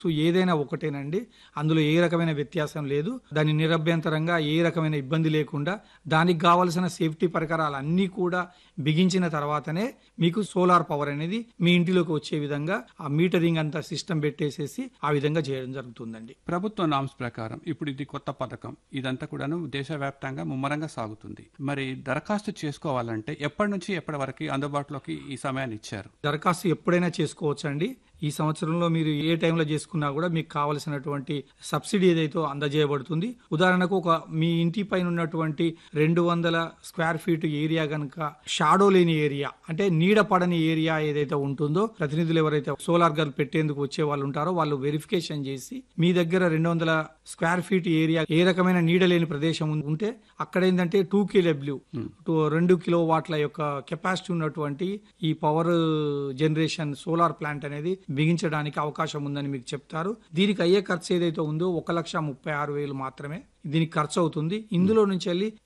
so ఏదైనా ఒకటేనండి అందులో ఏ రకమైన వ్యత్యాసం లేదు దాని నిరభ్యంతరంగా ఏ రకమైన ఇబ్బంది లేకుండా దానికి కావలసిన సేఫ్టీ పరికరాలు అన్నీ కూడా బిగించిన తర్వాతనే మీకు సోలార్ పవర్ అనేది మీ ఇంటిలోకి వచ్చే విధంగా ఆ మీటరింగ్ అంతా సిస్టమ్ పెట్టేసేసి ఆ విధంగా చేయడం జరుగుతుందండి ప్రభుత్వ నామ్స్ ప్రకారం ఇప్పుడు ఇది కొత్త పథకం ఇదంతా కూడాను దేశవ్యాప్తంగా ముమ్మరంగా సాగుతుంది మరి దరఖాస్తు చేసుకోవాలంటే ఎప్పటి నుంచి ఎప్పటి వరకు అందుబాటులోకి ఈ సమయాన్ని ఇచ్చారు దరఖాస్తు ఎప్పుడైనా చేసుకోవచ్చండి ఈ సంవత్సరంలో మీరు ఏ టైంలో చేసుకున్నా కూడా మీకు కావలసినటువంటి సబ్సిడీ ఏదైతే అందజేయబడుతుంది ఉదాహరణకు ఒక మీ ఇంటి పైన ఉన్నటువంటి రెండు వందల స్క్వేర్ ఫీట్ ఏరియా కనుక షాడో లేని ఏరియా అంటే నీడ పడని ఏరియా ఏదైతే ఉంటుందో ప్రతినిధులు ఎవరైతే సోలార్ గల్ పెట్టేందుకు వచ్చే వాళ్ళు ఉంటారో వాళ్ళు వెరిఫికేషన్ చేసి మీ దగ్గర రెండు వందల స్క్వేర్ ఫీట్ ఏరియా ఏ రకమైన నీడ లేని ప్రదేశం ఉం- ఉంటే అక్కడ ఏంటంటే టూ కేడబ్ల్యూ రెండు కిలో వాట్ల యొక్క కెపాసిటీ ఉన్నటువంటి ఈ పవర్ జనరేషన్ సోలార్ ప్లాంట్ అనేది బిగించడానికి అవకాశం ఉందని మీకు చెప్తారు దీనికి అయ్యే ఖర్చు ఏదైతే ఉందో ఒక లక్ష ముప్పై ఆరు వేలు మాత్రమే దీనికి ఖర్చు అవుతుంది ఇందులో నుంచి వెళ్ళి